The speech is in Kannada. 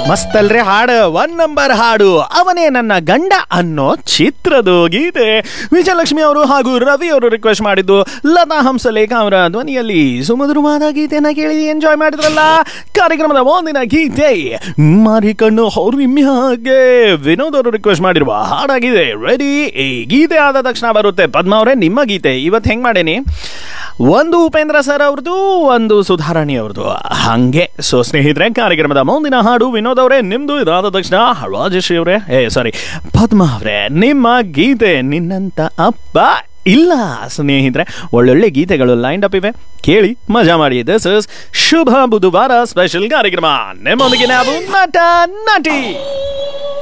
ಮಸ್ತ್ ಅಲ್ರಿ ಹಾಡು ಒನ್ ನಂಬರ್ ಹಾಡು ಅವನೇ ನನ್ನ ಗಂಡ ಅನ್ನೋ ಚಿತ್ರದ ಗೀತೆ ವಿಜಯಲಕ್ಷ್ಮಿ ಅವರು ಹಾಗೂ ರವಿ ಅವರು ರಿಕ್ವೆಸ್ಟ್ ಮಾಡಿದ್ದು ಲತಾ ಹಂಸಲೇಖ ಅವರ ಧ್ವನಿಯಲ್ಲಿ ಸುಮಧುರವಾದ ಗೀತೆನ ಕೇಳಿ ಎಂಜಾಯ್ ಮಾಡಿದ್ರಲ್ಲ ಕಾರ್ಯಕ್ರಮದ ಮುಂದಿನ ಗೀತೆ ಮಾರಿ ಕಣ್ಣು ಹಾಗೆ ವಿನೋದ್ ಅವರು ರಿಕ್ವೆಸ್ಟ್ ಮಾಡಿರುವ ಹಾಡಾಗಿದೆ ರೆಡಿ ಈ ಗೀತೆ ಆದ ತಕ್ಷಣ ಬರುತ್ತೆ ಪದ್ಮ ಅವರೇ ನಿಮ್ಮ ಗೀತೆ ಇವತ್ತು ಹೆಂಗ್ ಮಾಡೇನಿ ಒಂದು ಉಪೇಂದ್ರ ಸರ್ ಅವ್ರದ್ದು ಒಂದು ಸುಧಾರಾಣಿ ಅವ್ರದ್ದು ಹಂಗೆ ಸೊ ಸ್ನೇಹಿತರೆ ಕಾರ್ಯಕ್ರಮದ ಮುಂದಿನ ಹಾಡು ವಿನೋದ್ ಅವರೇ ನಿಮ್ದು ಇದಾದ ತಕ್ಷಣ ರಾಜೇಶ್ ಅವರೇ ಏ ಸಾರಿ ಪದ್ಮ ಅವರೇ ನಿಮ್ಮ ಗೀತೆ ನಿನ್ನಂತ ಅಪ್ಪ ಇಲ್ಲ ಸ್ನೇಹಿತರೆ ಒಳ್ಳೊಳ್ಳೆ ಗೀತೆಗಳು ಲೈನ್ ಅಪ್ ಇವೆ ಕೇಳಿ ಮಜಾ ಮಾಡಿ ದಿಸ್ ಇಸ್ ಶುಭ ಬುಧವಾರ ಸ್ಪೆಷಲ್ ಕಾರ್ಯಕ್ರಮ ನಿಮ್ಮೊಂದಿಗೆ ನಾವು ನಟ ನಟಿ